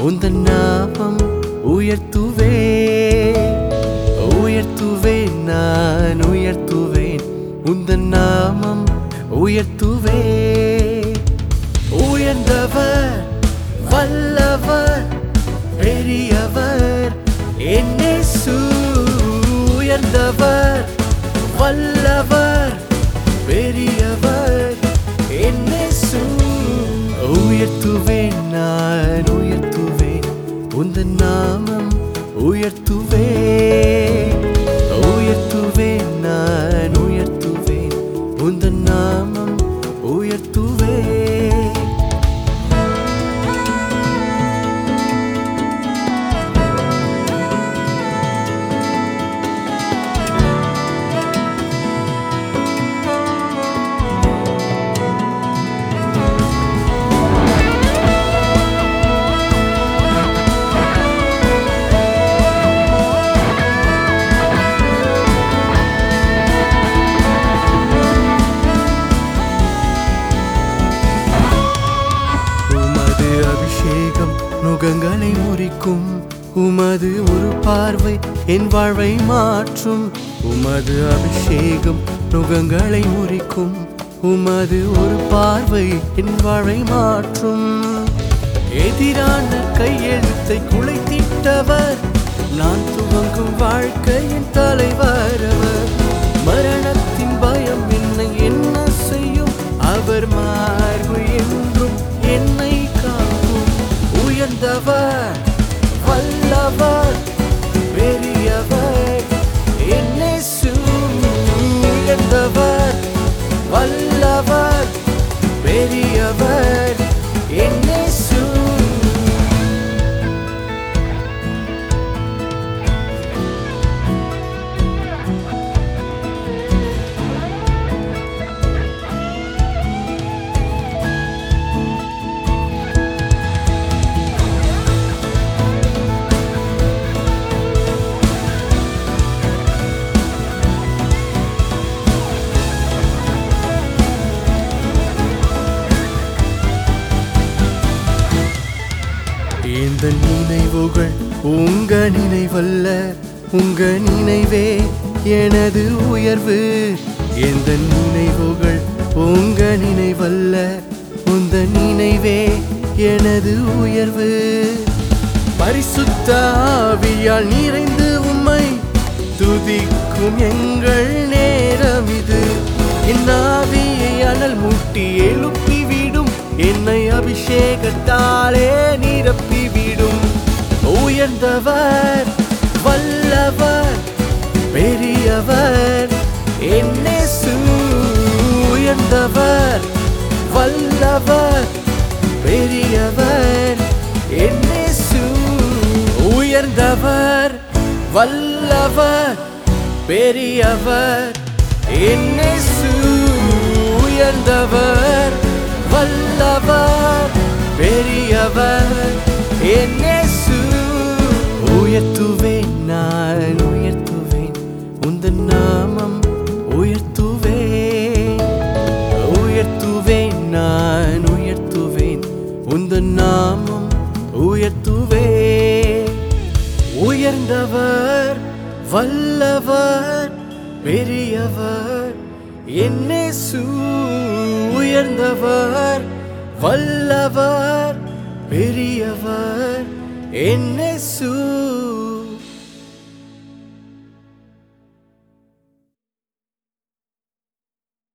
உந்தன் நாமம் உயர்த்துவே உயர்த்துவேன் நான் உயர்த்துவேன் உந்தன் நாமம் உயர்த்துவே உயர்ந்தவர் வல்லவர் பெரியவர் என்னேசு உயர்ந்தவர் வல்லவர் பெரியவர் என்னேசு உயர்த்துவேன் நான் உயர்த்துவேன் உந்தன் நாமம் உயர்த்துவே உயர்த்துவேன் நான் உயர்த்துவேன் உந்தன் நாமம் உயர்த்துவே உமது அபிஷேகம் நுகங்களை முறிக்கும் உமது ஒரு பார்வை என் வாழ்வை மாற்றும் உமது அபிஷேகம் நுகங்களை முறிக்கும் உமது ஒரு பார்வை என் வாழ்வை மாற்றும் எதிரான கையெழுத்தை குலைத்திட்டவர் நான் துவங்கும் வாழ்க்கையின் தலைவர் அவர் மரணத்தின் பயம் என்னை என்ன செய்யும் அவர் மார்பு என்றும் என்னை காக்கும் உயர்ந்தவர் வல்லவர் பெரியவர் என்னை உயர்ந்தவர் வல்லவர் பெரியவர் என்னை இந்த நினைவுகள் உங்க நினைவல்ல உங்க நினைவே எனது உயர்வு எந்த நினைவுகள் உங்க நினைவல்ல உந்த நினைவே எனது உயர்வு பரிசுத்த ஆவியால் நிறைந்து உம்மை துதிக்கும் எங்கள் நேரம் இது என் ஆவியை அனல் மூட்டி எழுப்பி விடும் என்னை அபிஷேகத்தாலே நிரப்பி விடும் உயர்ந்தவர் வல்லவர் பெரியவர் என்னே உயர்ந்தவர் வல்லவர் பெரியவர் என்னே உயர்ந்தவர் வல்லவர் பெரியவர் என்னே உயர்ந்தவர் வல்லவர் பெரியவர் என்னே உயர்த்துவேன் நான் உயர்த்துவேன் உந்தன் நாமம் உயர்த்துவேன் உயர்த்துவேன் நான் உயர்த்துவேன் உந்தன் நாமம் உயர்த்துவேன் உயர்ந்தவர் வல்லவர் பெரியவர் என்னே உயர்ந்தவர் வல்லவர் பெரியவர் என்னே